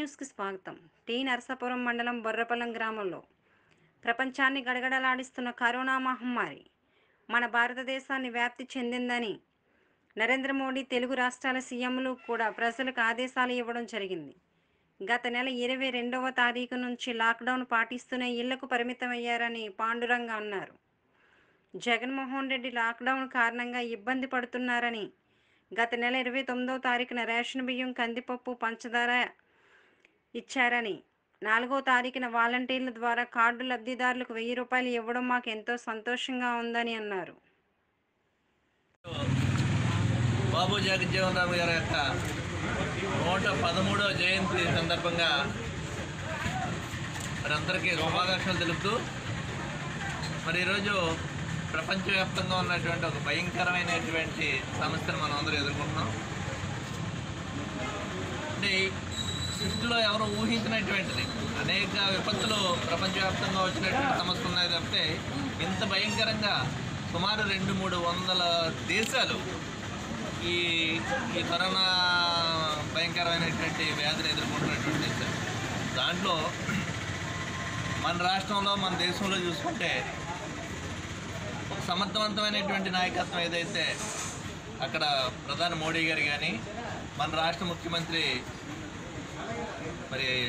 న్యూస్కి స్వాగతం టీ నరసాపురం మండలం బొర్రపల్లం గ్రామంలో ప్రపంచాన్ని గడగడలాడిస్తున్న కరోనా మహమ్మారి మన భారతదేశాన్ని వ్యాప్తి చెందిందని నరేంద్ర మోడీ తెలుగు రాష్ట్రాల సీఎంలు కూడా ప్రజలకు ఆదేశాలు ఇవ్వడం జరిగింది గత నెల ఇరవై రెండవ తారీఖు నుంచి లాక్డౌన్ పాటిస్తూనే ఇళ్లకు పరిమితమయ్యారని పాండురంగ అన్నారు జగన్మోహన్ రెడ్డి లాక్డౌన్ కారణంగా ఇబ్బంది పడుతున్నారని గత నెల ఇరవై తొమ్మిదవ తారీఖున రేషన్ బియ్యం కందిపప్పు పంచదార ఇచ్చారని నాలుగో తారీఖున వాలంటీర్ల ద్వారా కార్డు లబ్ధిదారులకు వెయ్యి రూపాయలు ఇవ్వడం మాకు ఎంతో సంతోషంగా ఉందని అన్నారు బాబు జగజ్జీవన్ రామ్ గారి యొక్క నూట పదమూడవ జయంతి సందర్భంగా మరి అందరికీ శుభాకాంక్షలు తెలుపుతూ మరి ఈరోజు ప్రపంచవ్యాప్తంగా ఉన్నటువంటి ఒక భయంకరమైనటువంటి సమస్యను మనం అందరూ ఎదుర్కొంటున్నాం అంటే సృష్టిలో ఎవరు ఊహించినటువంటిది అనేక విపత్తులు ప్రపంచవ్యాప్తంగా వచ్చినటువంటి సమస్య ఉన్నాయి తప్పితే ఇంత భయంకరంగా సుమారు రెండు మూడు వందల దేశాలు ఈ ఈ కరోనా భయంకరమైనటువంటి వ్యాధిని ఎదుర్కొంటున్నటువంటి దేశాలు దాంట్లో మన రాష్ట్రంలో మన దేశంలో చూసుకుంటే ఒక సమర్థవంతమైనటువంటి నాయకత్వం ఏదైతే అక్కడ ప్రధాని మోడీ గారు కానీ మన రాష్ట్ర ముఖ్యమంత్రి మరి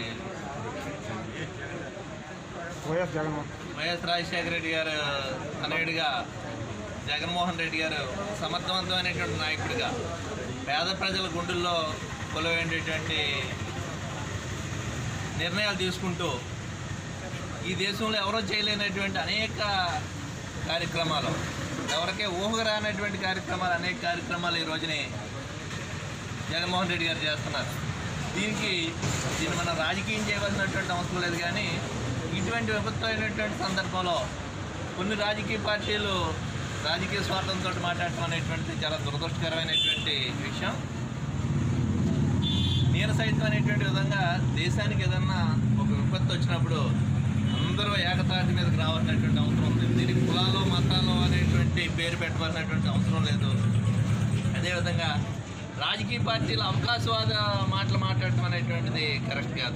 వైఎస్ జగన్మోహన్ వైఎస్ రాజశేఖర రెడ్డి గారు తనయుడిగా జగన్మోహన్ రెడ్డి గారు సమర్థవంతమైనటువంటి నాయకుడిగా పేద ప్రజల గుండెల్లో కొలవేండేటువంటి నిర్ణయాలు తీసుకుంటూ ఈ దేశంలో ఎవరో చేయలేనటువంటి అనేక కార్యక్రమాలు ఎవరికే ఊహకు రానటువంటి కార్యక్రమాలు అనేక కార్యక్రమాలు ఈ రోజుని జగన్మోహన్ రెడ్డి గారు చేస్తున్నారు దీనికి దీన్ని మనం రాజకీయం చేయవలసినటువంటి అవసరం లేదు కానీ ఇటువంటి విపత్తమైనటువంటి సందర్భంలో కొన్ని రాజకీయ పార్టీలు రాజకీయ స్వార్థంతో మాట్లాడటం అనేటువంటిది చాలా దురదృష్టకరమైనటువంటి విషయం నేను సైతం అనేటువంటి విధంగా దేశానికి ఏదన్నా ఒక విపత్తు వచ్చినప్పుడు అందరూ ఏకతాటి మీదకి రావాల్సినటువంటి అవసరం ఉంది దీనికి కులాలు మతాలు అనేటువంటి పేరు పెట్టవలసినటువంటి అవసరం లేదు అదేవిధంగా రాజకీయ పార్టీల అవకాశవాద మాటలు మాట్లాడటం అనేటువంటిది కరెక్ట్ కాదు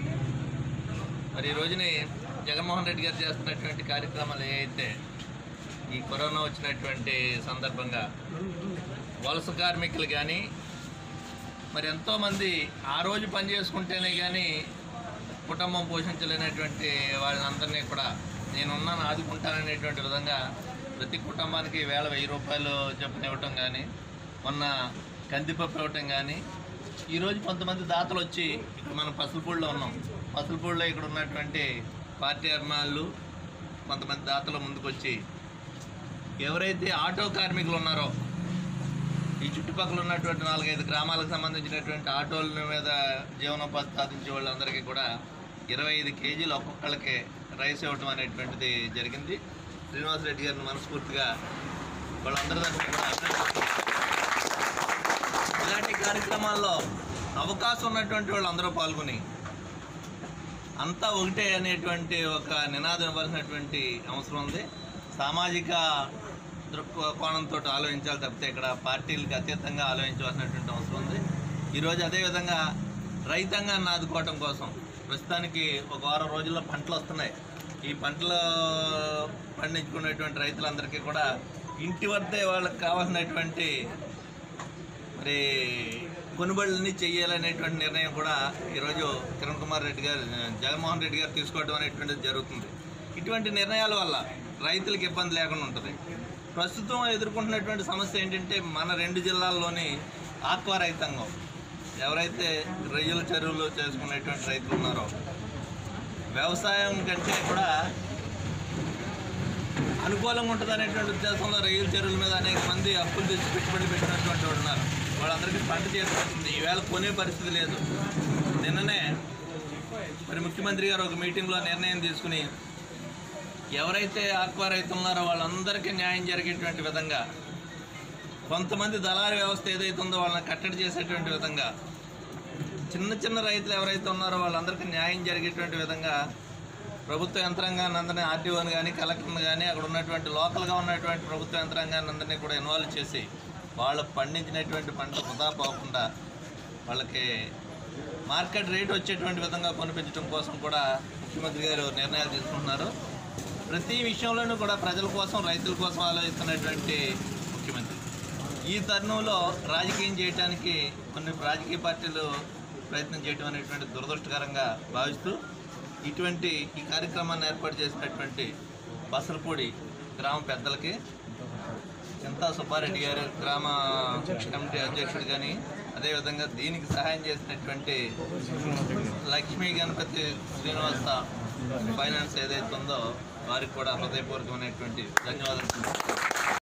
మరి ఈ రోజుని జగన్మోహన్ రెడ్డి గారు చేస్తున్నటువంటి కార్యక్రమాలు ఏవైతే ఈ కరోనా వచ్చినటువంటి సందర్భంగా వలస కార్మికులు కానీ మరి ఎంతోమంది ఆ రోజు పని చేసుకుంటేనే కానీ కుటుంబం పోషించలేనటువంటి వాళ్ళందరినీ కూడా నేనున్నాను ఆదుకుంటాననేటువంటి విధంగా ప్రతి కుటుంబానికి వేల వెయ్యి రూపాయలు చొప్పున ఇవ్వటం కానీ మొన్న కందిపప్పు ఇవ్వటం కానీ ఈరోజు కొంతమంది దాతలు వచ్చి ఇక్కడ మనం పసులపూడిలో ఉన్నాం పసులపూడిలో ఇక్కడ ఉన్నటువంటి పార్టీ అభిమానులు కొంతమంది దాతలు ముందుకొచ్చి ఎవరైతే ఆటో కార్మికులు ఉన్నారో ఈ చుట్టుపక్కల ఉన్నటువంటి నాలుగైదు గ్రామాలకు సంబంధించినటువంటి ఆటోల మీద జీవనోపాధి సాధించే వాళ్ళందరికీ కూడా ఇరవై ఐదు కేజీలు ఒక్కొక్కళ్ళకి రైస్ ఇవ్వటం అనేటువంటిది జరిగింది శ్రీనివాసరెడ్డి గారిని మనస్ఫూర్తిగా వాళ్ళందరి తరఫున కూడా అభినందిస్తున్నాను. ఇలాంటి కార్యక్రమాల్లో అవకాశం ఉన్నటువంటి వాళ్ళు అందరూ పాల్గొని అంతా ఒకటే అనేటువంటి ఒక నినాదం ఇవ్వాల్సినటువంటి అవసరం ఉంది సామాజిక దృక్కోణంతో ఆలోచించాలి తప్పితే ఇక్కడ పార్టీలకు అతీతంగా ఆలోచించవలసినటువంటి అవసరం ఉంది ఈరోజు అదేవిధంగా రైతాంగాన్ని ఆదుకోవటం కోసం ప్రస్తుతానికి ఒక వారం రోజుల్లో పంటలు వస్తున్నాయి ఈ పంటలు పండించుకునేటువంటి రైతులందరికీ కూడా ఇంటి వద్దే వాళ్ళకి కావాల్సినటువంటి మరి కొనుబడులని చెయ్యాలనేటువంటి నిర్ణయం కూడా ఈరోజు కిరణ్ కుమార్ రెడ్డి గారు జగన్మోహన్ రెడ్డి గారు తీసుకోవడం అనేటువంటిది జరుగుతుంది ఇటువంటి నిర్ణయాల వల్ల రైతులకు ఇబ్బంది లేకుండా ఉంటుంది ప్రస్తుతం ఎదుర్కొంటున్నటువంటి సమస్య ఏంటంటే మన రెండు జిల్లాల్లోని ఆక్వా రైతాంగం ఎవరైతే రొయ్యల చెరువులు చేసుకునేటువంటి రైతులు ఉన్నారో వ్యవసాయం కంటే కూడా అనుకూలంగా ఉంటుంది అనేటువంటి ఉద్దేశంలో రైలు చెరువుల మీద అనేక మంది అప్పులు తెచ్చి పెట్టుబడులు పెట్టినటువంటి వాళ్ళు ఉన్నారు వాళ్ళందరికీ పంట చేరుకుంటుంది ఈవేళ కొనే పరిస్థితి లేదు నిన్ననే మరి ముఖ్యమంత్రి గారు ఒక మీటింగ్లో నిర్ణయం తీసుకుని ఎవరైతే ఆక్వా రైతులు ఉన్నారో వాళ్ళందరికీ న్యాయం జరిగేటువంటి విధంగా కొంతమంది దళారీ వ్యవస్థ ఏదైతే ఉందో వాళ్ళని కట్టడి చేసేటువంటి విధంగా చిన్న చిన్న రైతులు ఎవరైతే ఉన్నారో వాళ్ళందరికీ న్యాయం జరిగేటువంటి విధంగా ప్రభుత్వ యంత్రాంగాన్ని అందరినీ ఆర్టీఓని కానీ కలెక్టర్ని కానీ అక్కడ ఉన్నటువంటి లోకల్గా ఉన్నటువంటి ప్రభుత్వ యంత్రాంగాన్ని అందరినీ కూడా ఇన్వాల్వ్ చేసి వాళ్ళు పండించినటువంటి పంట వృధా పోకుండా వాళ్ళకి మార్కెట్ రేట్ వచ్చేటువంటి విధంగా కొనిపించడం కోసం కూడా ముఖ్యమంత్రి గారు నిర్ణయాలు తీసుకుంటున్నారు ప్రతి విషయంలోనూ కూడా ప్రజల కోసం రైతుల కోసం ఆలోచిస్తున్నటువంటి ముఖ్యమంత్రి ఈ తరుణంలో రాజకీయం చేయడానికి కొన్ని రాజకీయ పార్టీలు ప్రయత్నం చేయడం అనేటువంటి దురదృష్టకరంగా భావిస్తూ ఇటువంటి ఈ కార్యక్రమాన్ని ఏర్పాటు చేసినటువంటి బసలపూడి గ్రామ పెద్దలకి చింతా సుబ్బారెడ్డి గారు గ్రామ కమిటీ అధ్యక్షుడు కానీ అదేవిధంగా దీనికి సహాయం చేసినటువంటి లక్ష్మీ గణపతి శ్రీనివాస ఫైనాన్స్ ఏదైతే ఉందో వారికి కూడా హృదయపూర్వకమైనటువంటి ధన్యవాదాలు